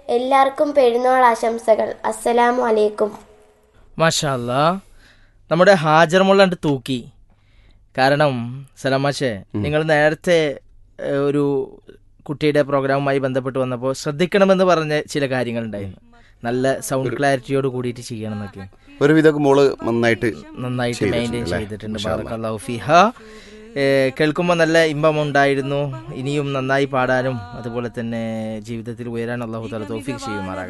എല്ലാവർക്കും പെരുന്നാൾ ആശംസകൾ അസ്സലാമു അലൈക്കും മാഷല്ല നമ്മുടെ ഹാജർ മുള്ളണ്ട് തൂക്കി കാരണം സലാമാഷേ നിങ്ങൾ നേരത്തെ ഏഹ്, ഒരു കുട്ടിയുടെ പ്രോഗ്രാമുമായി ബന്ധപ്പെട്ട് വന്നപ്പോൾ ശ്രദ്ധിക്കണമെന്ന് പറഞ്ഞ ചില കാര്യങ്ങളുണ്ടായിരുന്നു നല്ല സൗണ്ട് ക്ലാരിറ്റിയോട് കൂടിയിട്ട് ചെയ്യണം എന്നൊക്കെ ഒരുവിധമൊക്കെ മോള് നന്നായിട്ട് നന്നായിട്ട് ചെയ്തിട്ടുണ്ട് മെയിൻറ്റെയിൻ അല്ലേ? ചെയ്തിട്ടുണ്ട് മാഷാ അല്ലാ. ബാറക്കല്ലാഹു ഫിഹ കേൾക്കുമ്പോൾ നല്ല ഇമ്പമുണ്ടായിരുന്നു ഇനിയും നന്നായി പാടാനും അതുപോലെ തന്നെ ജീവിതത്തിൽ ഉയരാൻ അള്ളാഹു തല തോഫിക്ക് ചെയ്യുമാറാകട്ടെ